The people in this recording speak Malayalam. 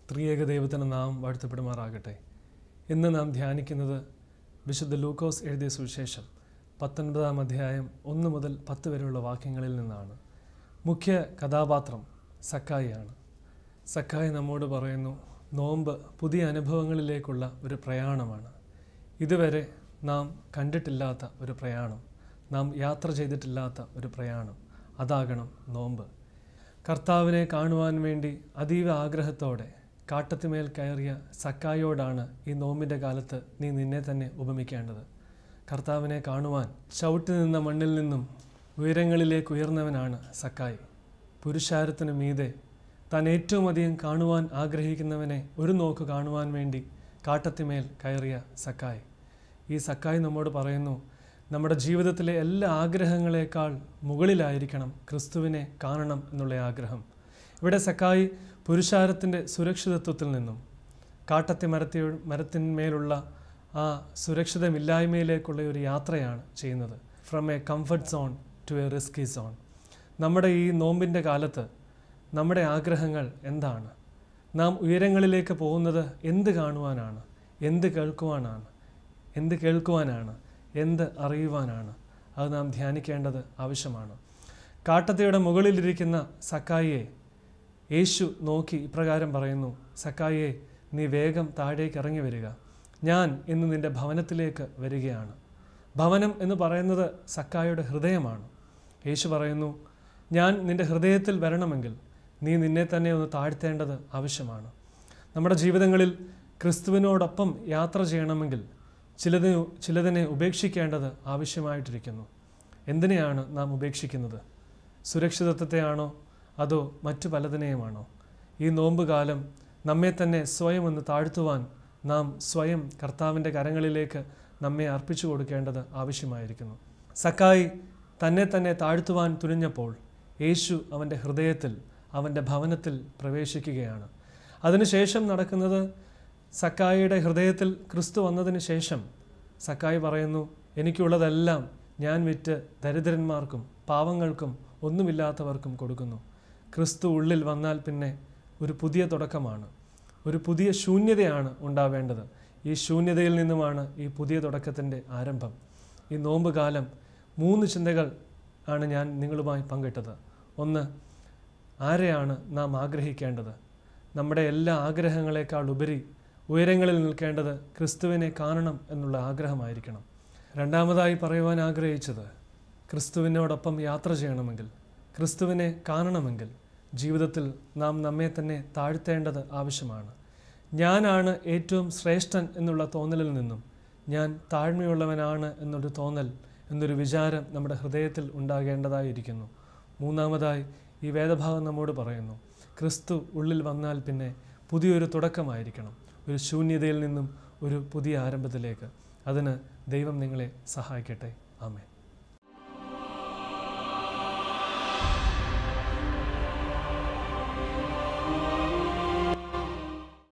ത്രിയേക ദൈവത്തിന് നാം വാഴ്ത്തപ്പെടുമാറാകട്ടെ ഇന്ന് നാം ധ്യാനിക്കുന്നത് വിശുദ്ധ ലൂക്കോസ് എഴുതിയ സുവിശേഷം പത്തൊൻപതാം അധ്യായം ഒന്ന് മുതൽ പത്ത് വരെയുള്ള വാക്യങ്ങളിൽ നിന്നാണ് മുഖ്യ കഥാപാത്രം സക്കായിയാണ് സക്കായി നമ്മോട് പറയുന്നു നോമ്പ് പുതിയ അനുഭവങ്ങളിലേക്കുള്ള ഒരു പ്രയാണമാണ് ഇതുവരെ നാം കണ്ടിട്ടില്ലാത്ത ഒരു പ്രയാണം നാം യാത്ര ചെയ്തിട്ടില്ലാത്ത ഒരു പ്രയാണം അതാകണം നോമ്പ് കർത്താവിനെ കാണുവാൻ വേണ്ടി അതീവ ആഗ്രഹത്തോടെ കാട്ടത്തിമേൽ കയറിയ സക്കായിയോടാണ് ഈ നോമ്പിൻ്റെ കാലത്ത് നീ നിന്നെ തന്നെ ഉപമിക്കേണ്ടത് കർത്താവിനെ കാണുവാൻ ചവിട്ടി നിന്ന മണ്ണിൽ നിന്നും ഉയരങ്ങളിലേക്ക് ഉയർന്നവനാണ് സക്കായി പുരുഷാരത്തിനു മീതെ താൻ ഏറ്റവും അധികം കാണുവാൻ ആഗ്രഹിക്കുന്നവനെ ഒരു നോക്ക് കാണുവാൻ വേണ്ടി കാട്ടത്തിമേൽ കയറിയ സക്കായി ഈ സക്കായി നമ്മോട് പറയുന്നു നമ്മുടെ ജീവിതത്തിലെ എല്ലാ ആഗ്രഹങ്ങളെക്കാൾ മുകളിലായിരിക്കണം ക്രിസ്തുവിനെ കാണണം എന്നുള്ള ആഗ്രഹം ഇവിടെ സക്കായി പുരുഷാരത്തിൻ്റെ സുരക്ഷിതത്വത്തിൽ നിന്നും കാട്ടത്തി മരത്തി മരത്തിന്മേലുള്ള ആ സുരക്ഷിതമില്ലായ്മയിലേക്കുള്ള ഒരു യാത്രയാണ് ചെയ്യുന്നത് from a comfort zone to a risky zone നമ്മുടെ ഈ നോമ്പിൻ്റെ കാലത്ത് നമ്മുടെ ആഗ്രഹങ്ങൾ എന്താണ് നാം ഉയരങ്ങളിലേക്ക് പോകുന്നത് എന്ത് കാണുവാനാണ് എന്ത് കേൾക്കുവാനാണ് എന്ത് കേൾക്കുവാനാണ് എന്ത് അറിയുവാനാണ് അത് നാം ധ്യാനിക്കേണ്ടത് ആവശ്യമാണ് കാട്ടത്തയുടെ മുകളിലിരിക്കുന്ന സക്കായിയെ യേശു നോക്കി ഇപ്രകാരം പറയുന്നു സക്കായിയെ നീ വേഗം താഴേക്ക് ഇറങ്ങി വരിക ഞാൻ ഇന്ന് നിൻ്റെ ഭവനത്തിലേക്ക് വരികയാണ് ഭവനം എന്ന് പറയുന്നത് സക്കായുടെ ഹൃദയമാണ് യേശു പറയുന്നു ഞാൻ നിൻ്റെ ഹൃദയത്തിൽ വരണമെങ്കിൽ നീ നിന്നെ തന്നെ ഒന്ന് താഴ്ത്തേണ്ടത് ആവശ്യമാണ് നമ്മുടെ ജീവിതങ്ങളിൽ ക്രിസ്തുവിനോടൊപ്പം യാത്ര ചെയ്യണമെങ്കിൽ ചിലതിന് ചിലതിനെ ഉപേക്ഷിക്കേണ്ടത് ആവശ്യമായിട്ടിരിക്കുന്നു എന്തിനെയാണ് നാം ഉപേക്ഷിക്കുന്നത് സുരക്ഷിതത്വത്തെയാണോ അതോ മറ്റു പലതിനെയുമാണോ ഈ നോമ്പ് കാലം നമ്മെ തന്നെ സ്വയം ഒന്ന് താഴ്ത്തുവാൻ നാം സ്വയം കർത്താവിൻ്റെ കരങ്ങളിലേക്ക് നമ്മെ അർപ്പിച്ചു കൊടുക്കേണ്ടത് ആവശ്യമായിരിക്കുന്നു സക്കായി തന്നെ തന്നെ താഴ്ത്തുവാൻ തുനിഞ്ഞപ്പോൾ യേശു അവൻ്റെ ഹൃദയത്തിൽ അവൻ്റെ ഭവനത്തിൽ പ്രവേശിക്കുകയാണ് അതിനുശേഷം നടക്കുന്നത് സക്കായിയുടെ ഹൃദയത്തിൽ ക്രിസ്തു വന്നതിന് ശേഷം സക്കായി പറയുന്നു എനിക്കുള്ളതെല്ലാം ഞാൻ വിറ്റ് ദരിദ്രന്മാർക്കും പാവങ്ങൾക്കും ഒന്നുമില്ലാത്തവർക്കും കൊടുക്കുന്നു ക്രിസ്തു ഉള്ളിൽ വന്നാൽ പിന്നെ ഒരു പുതിയ തുടക്കമാണ് ഒരു പുതിയ ശൂന്യതയാണ് ഉണ്ടാവേണ്ടത് ഈ ശൂന്യതയിൽ നിന്നുമാണ് ഈ പുതിയ തുടക്കത്തിൻ്റെ ആരംഭം ഈ നോമ്പ് കാലം മൂന്ന് ചിന്തകൾ ആണ് ഞാൻ നിങ്ങളുമായി പങ്കിട്ടത് ഒന്ന് ആരെയാണ് നാം ആഗ്രഹിക്കേണ്ടത് നമ്മുടെ എല്ലാ ആഗ്രഹങ്ങളെക്കാൾ ഉപരി ഉയരങ്ങളിൽ നിൽക്കേണ്ടത് ക്രിസ്തുവിനെ കാണണം എന്നുള്ള ആഗ്രഹമായിരിക്കണം രണ്ടാമതായി പറയുവാൻ ആഗ്രഹിച്ചത് ക്രിസ്തുവിനോടൊപ്പം യാത്ര ചെയ്യണമെങ്കിൽ ക്രിസ്തുവിനെ കാണണമെങ്കിൽ ജീവിതത്തിൽ നാം നമ്മെ തന്നെ താഴ്ത്തേണ്ടത് ആവശ്യമാണ് ഞാനാണ് ഏറ്റവും ശ്രേഷ്ഠൻ എന്നുള്ള തോന്നലിൽ നിന്നും ഞാൻ താഴ്മയുള്ളവനാണ് എന്നൊരു തോന്നൽ എന്നൊരു വിചാരം നമ്മുടെ ഹൃദയത്തിൽ ഉണ്ടാകേണ്ടതായിരിക്കുന്നു മൂന്നാമതായി ഈ വേദഭാഗം നമ്മോട് പറയുന്നു ക്രിസ്തു ഉള്ളിൽ വന്നാൽ പിന്നെ പുതിയൊരു തുടക്കമായിരിക്കണം ഒരു ശൂന്യതയിൽ നിന്നും ഒരു പുതിയ ആരംഭത്തിലേക്ക് അതിന് ദൈവം നിങ്ങളെ സഹായിക്കട്ടെ ആമേ